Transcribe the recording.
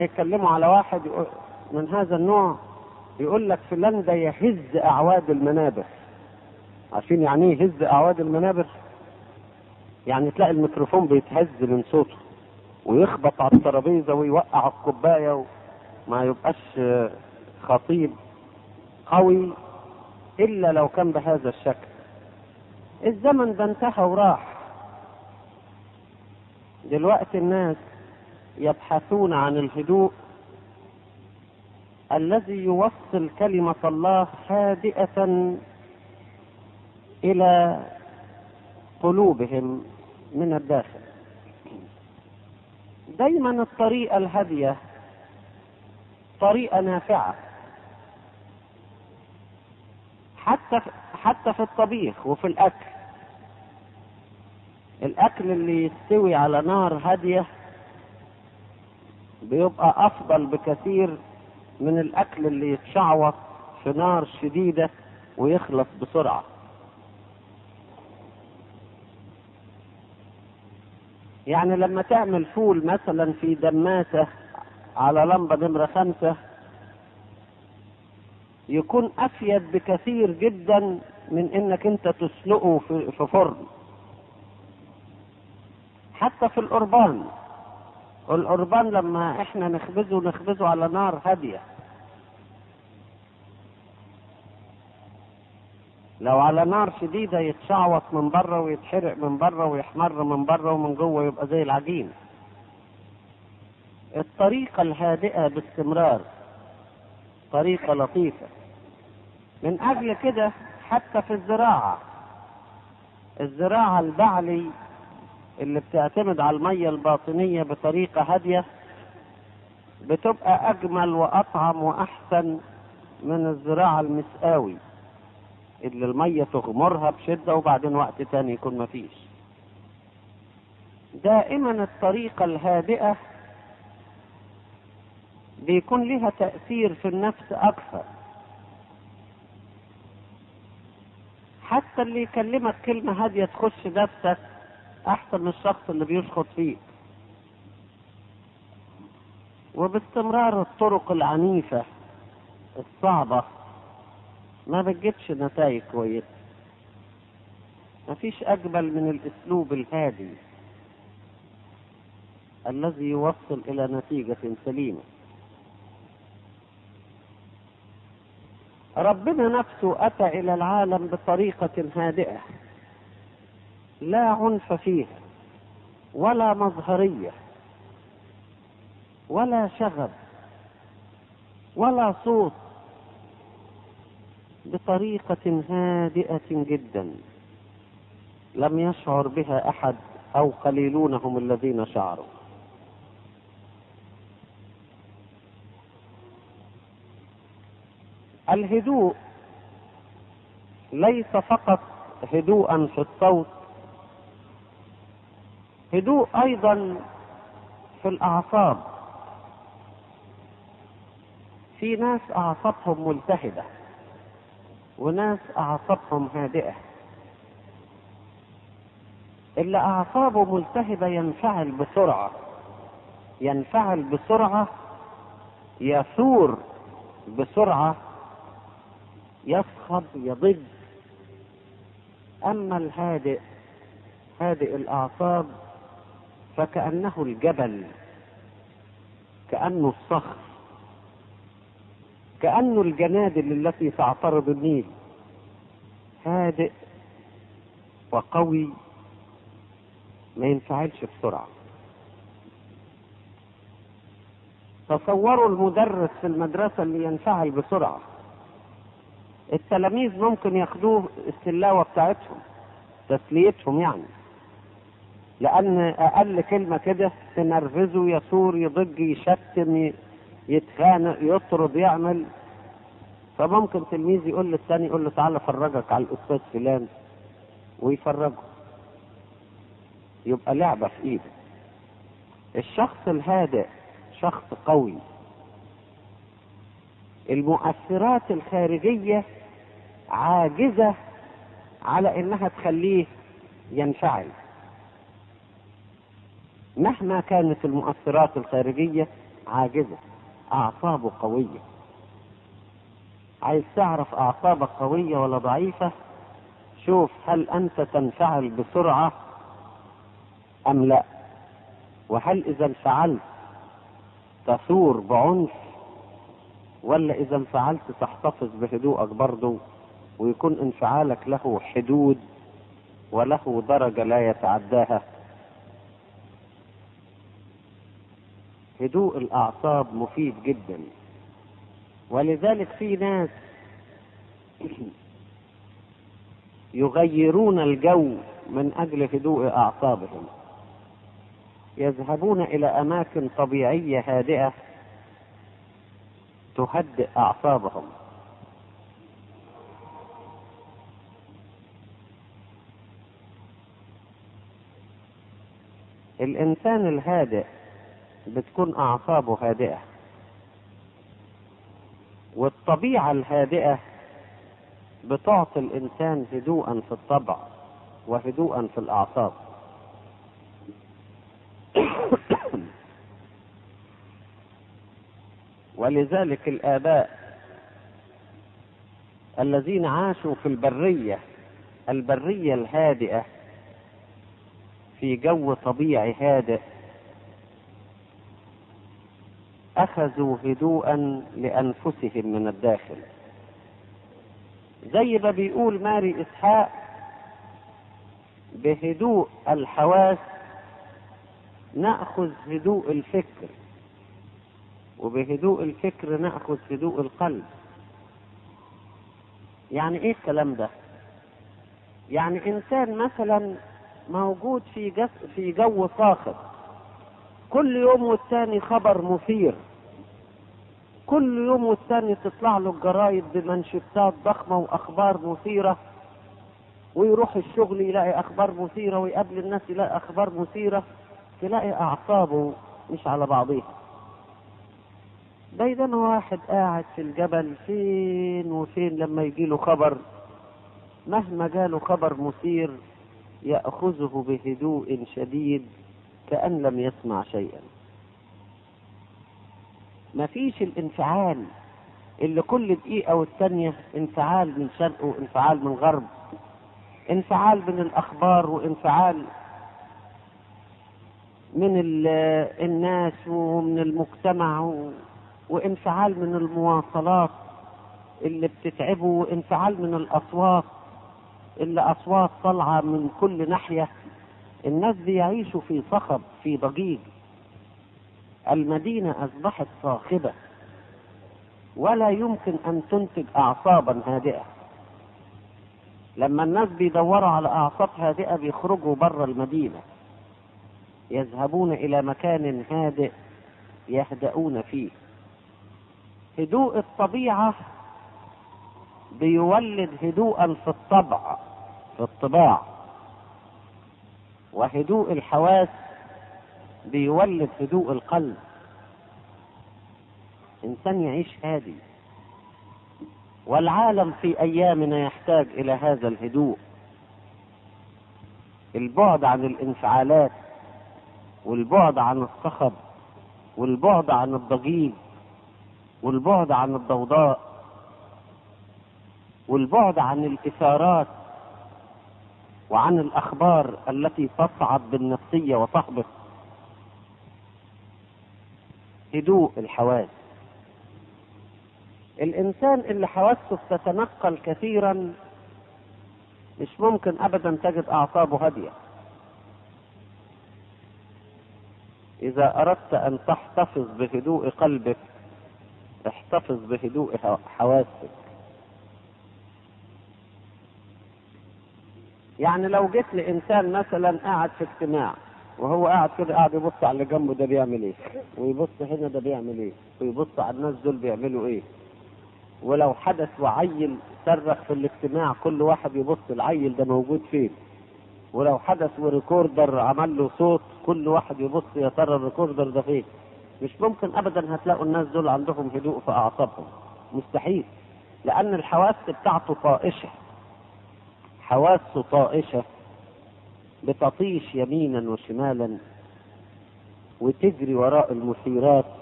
يتكلموا على واحد يقول- من هذا النوع يقول لك فلان ده يهز اعواد المنابر عارفين يعني ايه يهز اعواد المنابر يعني تلاقي الميكروفون بيتهز من صوته ويخبط على الترابيزه ويوقع الكوبايه وما يبقاش آه، خطيب قوي الا لو كان بهذا الشكل الزمن ده انتهى وراح دلوقتي الناس يبحثون عن الهدوء الذي يوصل كلمة الله هادئة إلى قلوبهم من الداخل دايما الطريقة الهادية طريقة نافعة حتى حتى في الطبيخ وفي الأكل الأكل اللي يستوي على نار هادية بيبقى أفضل بكثير من الأكل اللي يتشعوط في نار شديدة ويخلص بسرعة يعني لما تعمل فول مثلا في دماسة على لمبة نمرة خمسة يكون أفيد بكثير جدا من إنك أنت تسلقه في في فرن حتى في القربان القربان لما احنا نخبزه نخبزه على نار هاديه لو على نار شديده يتشعوط من بره ويتحرق من بره ويحمر من بره ومن جوه يبقى زي العجين الطريقه الهادئه باستمرار طريقه لطيفه من اجل كده حتى في الزراعه الزراعه البعلي اللي بتعتمد على المية الباطنية بطريقة هادية بتبقى أجمل وأطعم وأحسن من الزراعة المسقاوي اللي المية تغمرها بشدة وبعدين وقت تاني يكون مفيش دائما الطريقة الهادئة بيكون لها تأثير في النفس أكثر حتى اللي يكلمك كلمة هادية تخش نفسك احسن من الشخص اللي بيشخط فيك وباستمرار الطرق العنيفة الصعبة ما بتجيبش نتائج كويسة مفيش أجمل من الأسلوب الهادي الذي يوصل إلى نتيجة سليمة ربنا نفسه أتى إلى العالم بطريقة هادئة لا عنف فيها ولا مظهرية ولا شغب ولا صوت بطريقة هادئة جدا لم يشعر بها أحد أو قليلون هم الذين شعروا الهدوء ليس فقط هدوءا في الصوت هدوء ايضا في الاعصاب في ناس اعصابهم ملتهبه وناس اعصابهم هادئه اللي اعصابه ملتهبه ينفعل بسرعه ينفعل بسرعه يثور بسرعه يصخب يضج اما الهادئ هادئ الاعصاب فكأنه الجبل كأنه الصخر كأنه الجنادل التي تعترض النيل هادئ وقوي ما ينفعلش بسرعة تصوروا المدرس في المدرسة اللي ينفعل بسرعة التلاميذ ممكن ياخدوه السلاوة بتاعتهم تسليتهم يعني لان اقل كلمه كده تنرفزه يثور يضج يشتم يتخانق يطرد يعمل فممكن تلميذ يقول للثاني يقول له تعالى افرجك على الاستاذ فلان ويفرجه يبقى لعبه في ايده الشخص الهادئ شخص قوي المؤثرات الخارجيه عاجزه على انها تخليه ينفعل مهما كانت المؤثرات الخارجية عاجزة أعصابه قوية عايز تعرف أعصابك قوية ولا ضعيفة شوف هل أنت تنفعل بسرعة أم لا وهل إذا انفعلت تثور بعنف ولا إذا انفعلت تحتفظ بهدوءك برضه ويكون انفعالك له حدود وله درجة لا يتعداها هدوء الأعصاب مفيد جدا ولذلك في ناس يغيرون الجو من أجل هدوء أعصابهم يذهبون إلى أماكن طبيعية هادئة تهدئ أعصابهم الإنسان الهادئ بتكون أعصابه هادئة والطبيعة الهادئة بتعطي الإنسان هدوءا في الطبع وهدوءا في الأعصاب ولذلك الآباء الذين عاشوا في البرية البرية الهادئة في جو طبيعي هادئ أخذوا هدوءا لأنفسهم من الداخل زي ما بيقول ماري إسحاق بهدوء الحواس نأخذ هدوء الفكر وبهدوء الفكر نأخذ هدوء القلب يعني ايه الكلام ده يعني انسان مثلا موجود في جس في جو صاخب كل يوم والتاني خبر مثير كل يوم والتاني تطلع له الجرايد بمنشطات ضخمة وأخبار مثيرة ويروح الشغل يلاقي أخبار مثيرة ويقابل الناس يلاقي أخبار مثيرة تلاقي أعصابه مش على بعضيها بينما واحد قاعد في الجبل فين وفين لما يجي له خبر مهما جاله خبر مثير يأخذه بهدوء شديد كأن لم يسمع شيئا مفيش الانفعال اللي كل دقيقة والثانية انفعال من شرق وانفعال من غرب انفعال من الأخبار وانفعال من الناس ومن المجتمع وانفعال من المواصلات اللي بتتعبه وانفعال من الأصوات اللي أصوات طالعة من كل ناحية الناس بيعيشوا في صخب في ضجيج المدينة أصبحت صاخبة ولا يمكن أن تنتج أعصابا هادئة لما الناس بيدوروا على أعصاب هادئة بيخرجوا بره المدينة يذهبون إلى مكان هادئ يهدؤون فيه هدوء الطبيعة بيولد هدوءا في الطبع في الطباع وهدوء الحواس بيولد هدوء القلب انسان يعيش هادي والعالم في ايامنا يحتاج الى هذا الهدوء البعد عن الانفعالات والبعد عن الصخب والبعد عن الضجيج والبعد عن الضوضاء والبعد عن الاثارات وعن الاخبار التي تصعد بالنفسيه وتهبط هدوء الحواس الانسان اللي حواسه تتنقل كثيرا مش ممكن ابدا تجد اعصابه هاديه اذا اردت ان تحتفظ بهدوء قلبك احتفظ بهدوء حواسك يعني لو جيت لانسان مثلا قاعد في اجتماع وهو قاعد كده قاعد يبص على اللي جنبه ده بيعمل ايه ويبص هنا ده بيعمل ايه ويبص على الناس دول بيعملوا ايه ولو حدث وعيل صرخ في الاجتماع كل واحد يبص العيل ده موجود فين ولو حدث وريكوردر عمل له صوت كل واحد يبص يا ترى الريكوردر ده فين مش ممكن ابدا هتلاقوا الناس دول عندهم هدوء في اعصابهم مستحيل لان الحواس بتاعته طائشه حواسه طائشه بتطيش يمينا وشمالا وتجري وراء المثيرات